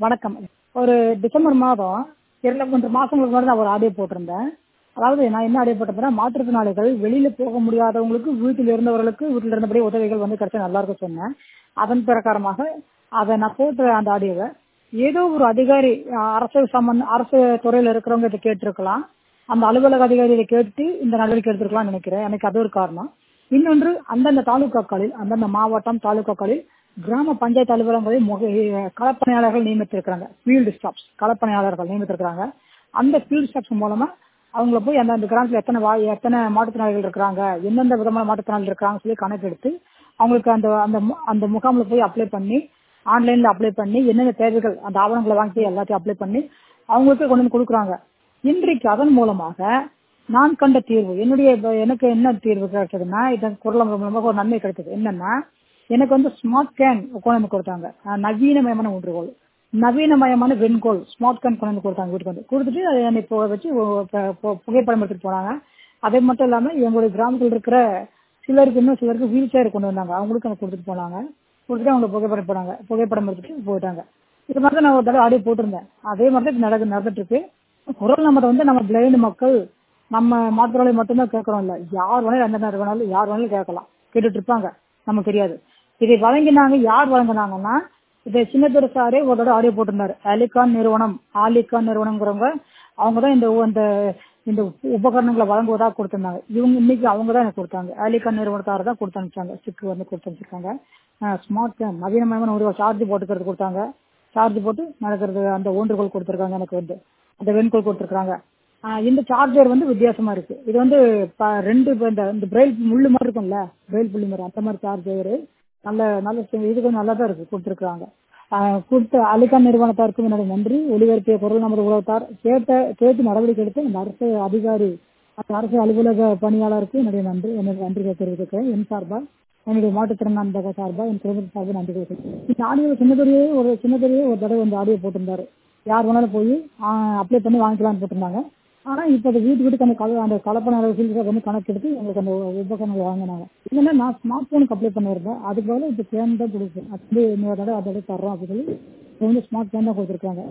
வணக்கம் ஒரு டிசம்பர் மாதம் இரண்டு மூன்று மாசங்களுக்கு முன்னாடி நான் ஒரு ஆடியோ போட்டிருந்தேன் அதாவது நான் என்ன ஆடியோ போட்டிருந்தேன்னா மாற்றுத்திறனாளிகள் வெளியில போக முடியாதவங்களுக்கு வீட்டில் இருந்தவர்களுக்கு வீட்டில் இருந்தபடியே உதவிகள் வந்து கிடைச்சா நல்லா இருக்கும் சொன்னேன் அதன் பிரகாரமாக அதை நான் போட்ட அந்த ஆடியோவை ஏதோ ஒரு அதிகாரி அஹ், அரசு சம்பந்த அரசு துறையில இருக்கிறவங்க இதை கேட்டிருக்கலாம் அந்த அலுவலக அதிகாரி இதை கேட்டு இந்த நடவடிக்கை எடுத்திருக்கலாம்னு நினைக்கிறேன் எனக்கு அது ஒரு காரணம் இன்னொன்று அந்தந்த தாலுகாக்களில் அந்தந்த மாவட்டம் தாலுகாக்களில் கிராம பஞ்சாயத்து அலுவலகங்களில் முக களப்பணியாளர்கள் நியமித்திருக்கிறாங்க ஃபீல்டு ஸ்டாஃப்ஸ் களப்பணியாளர்கள் நியமித்திருக்கிறாங்க அந்த ஃபீல்டு ஸ்டாஃப்ஸ் மூலமா அவங்கள போய் அந்த அந்த கிராமத்துல எத்தனை வா எத்தனை மாற்றுத்திறனாளிகள் இருக்கிறாங்க எந்தெந்த விதமான மாற்றுத்திறனாளிகள் இருக்கிறாங்கன்னு சொல்லி கணக்கெடுத்து அவங்களுக்கு அந்த அந்த மு- அந்த முகாம்ல போய் அப்ளை பண்ணி ஆன்லைன்ல அப்ளை பண்ணி என்னென்ன தேவைகள் அந்த ஆவணங்களை வாங்கி எல்லாத்தையும் அப்ளை பண்ணி அவங்களுக்கு கொண்டு வந்து கொடுக்குறாங்க இன்றைக்கு அதன் மூலமாக நான் கண்ட தீர்வு என்னுடைய இப்ப எனக்கு என்ன தீர்வு கிடைச்சதுன்னா இதன் குரல் மூலமாக ஒரு நன்மை கிடைச்சது என்னன்னா எனக்கு வந்து ஸ்மார்ட் கேன் கொண்டு வந்து கொடுத்தாங்க அஹ் நவீனமயமான ஊன்றுகோல் நவீனமயமான வெண்கோல் ஸ்மார்ட் கேன் கொண்டு வந்து கொடுத்தாங்க வீட்டுக்கு வந்து கொடுத்துட்டு அதை என்னை இப்போ வச்சு ஒ- ப- பு- புகைப்படம் எடுத்துட்டு போனாங்க அது மட்டும் இல்லாம எங்களுடைய கிராமத்தில் இருக்கிற சிலருக்கு இன்னும் சிலருக்கு வீல் சேர் கொண்டு வந்தாங்க அவங்களுக்கு எனக்கு கொடுத்துட்டு போனாங்க கொடுத்துட்டு அவங்க புகைப்படம் போனாங்க புகைப்படம் எடுத்துட்டு போயிட்டாங்க இது மாதிரி தான் நான் ஒரு தடவை ஆடியோ போட்டிருந்தேன் அதே மாதிரி தான் இப்ப நடக்கு நடந்துட்டு இருக்கு குரல் நம்ம வந்து நம்ம பிளைண்ட் மக்கள் நம்ம மாற்றுறாளி மட்டும்தான் கேட்கறோம் இல்ல யார் வேணாலும் எந்த நேரம் வேணாலும் யார் வேணாலும் கேட்கலாம் கேட்டுட்டு இருப்பாங்க நமக்கு தெரியாது இதை வழங்கினாங்க யார் வழங்கினாங்கன்னா இதை சின்னதுரை சாரே ஒரு தடவை ஆடியோ போட்டிருந்தாரு அலிகான் நிறுவனம் ஆலிகான் நிறுவனம்ங்கிறவங்க அவங்க தான் இந்த இந்த இந்த உபகரணங்களை வழங்குவதாக கொடுத்திருந்தாங்க இவங்க இன்னைக்கு அவங்க தான் எனக்கு கொடுத்தாங்க ஆலிகான் நிறுவனத்தார் தான் கொடுத்து அனுப்பிச்சாங்க சிக்கு வந்து கொடுத்து அனுப்பிச்சிருக்காங்க ஸ்மார்ட் கேன் நவீனமயமான ஒரு சார்ஜ் போட்டுக்கிறது கொடுத்தாங்க சார்ஜ் போட்டு நடக்கிறது அந்த ஊன்றுகோல் கொடுத்துருக்காங்க எனக்கு வந்து அந்த வெண்கோல் கொடுத்துருக்காங்க இந்த சார்ஜர் வந்து வித்தியாசமா இருக்கு இது வந்து ப- ரெண்டு இப்ப இந்த இந்த பிரெயில் முள்ளு மாதிரி இருக்கும்ல பிரெயில் புள்ளி மாதிரி அந்த மாதிரி சார்ஜர் நல்ல நல்ல சி- இது கொஞ்சம் நல்லா தான் இருக்கு கொடுத்துருக்காங்க கொடுத்த அலிகான் நிறுவனத்தாருக்கும் என்னுடைய நன்றி ஒளிபரப்பிய குரல் நமது உலகத்தார் கேட்ட கேட்டு நடவடிக்கை எடுத்த இந்த அரசு அதிகாரி அந்த அரசு அலுவலக பணியாளருக்கு என்னுடைய நன்றி என்னுடைய நன்றிகளை தெரிவித்துக்கிறேன் என் சார்பா என்னுடைய மாற்றுத்திறன் நண்பக சார்பா என் குடும்பத்து சார்பா நன்றி தெரிவித்துக்கிறேன் இந்த ஆடியோ சின்னதுரையே ஒரு சின்னதுரையே ஒரு தடவை இந்த ஆடியோ போட்டிருந்தாரு யார் வேணாலும் போய் அப்ளை பண்ணி வாங்கிக்கலாம்னு போட்டிருந்தாங்க ஆனா இப்ப அது வீட்டு வீட்டுக்கு அந்த கல அந்த கலப்பண ஃபீல்டுக்கு வந்து கணக்கெடுத்து எங்களுக்கு அந்த உபகரணங்கள் வாங்கினாங்க இல்லைன்னா நான் ஸ்மார்ட் போனுக்கு அப்ளை பண்ணியிருந்தேன் அதுக்கு பதிலா இப்ப கேன் தான் கொடுப்பேன் அது வந்து இன்னொரு தடவை அதோட தர்றோம் அப்படின்னு சொல்லி இப்போ வந்து ஸ்மார்ட் கேன் தான் கொடுத்துருக்காங்க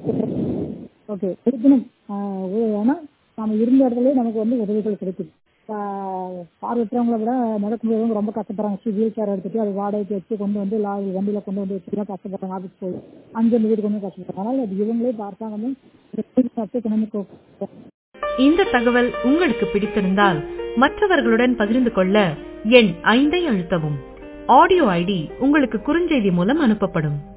ஓகே இருக்கணும் ஆஹ் உ- ஏன்னா நம்ம இருந்த இடத்துல நமக்கு வந்து உதவிகள் கிடைக்குது ஆஹ் பார்வையற்றவங்களை விட நடக்க முடியாதவங்க ரொம்ப கஷ்டப்படுறாங்க வீல் சேர் எடுத்துட்டு அது வாடகைக்கு வச்சு கொண்டு வந்து லாரி வண்டியில கொண்டு வந்து வச்சு தான் கஷ்டப்படுறாங்க ஆஃபீஸ் போய் அங்கிருந்து வீட்டுக்கு வந்து கஷ்டப்படுறாங்க அதனால அது இவங்களே பார்த்தாங்க வந்து கொண்டு வந்து கொடுப்பாங்க. இந்த தகவல் உங்களுக்கு பிடித்திருந்தால் மற்றவர்களுடன் பகிர்ந்து கொள்ள எண் ஐந்தை அழுத்தவும் ஆடியோ ஐடி உங்களுக்கு குறுஞ்செய்தி மூலம் அனுப்பப்படும்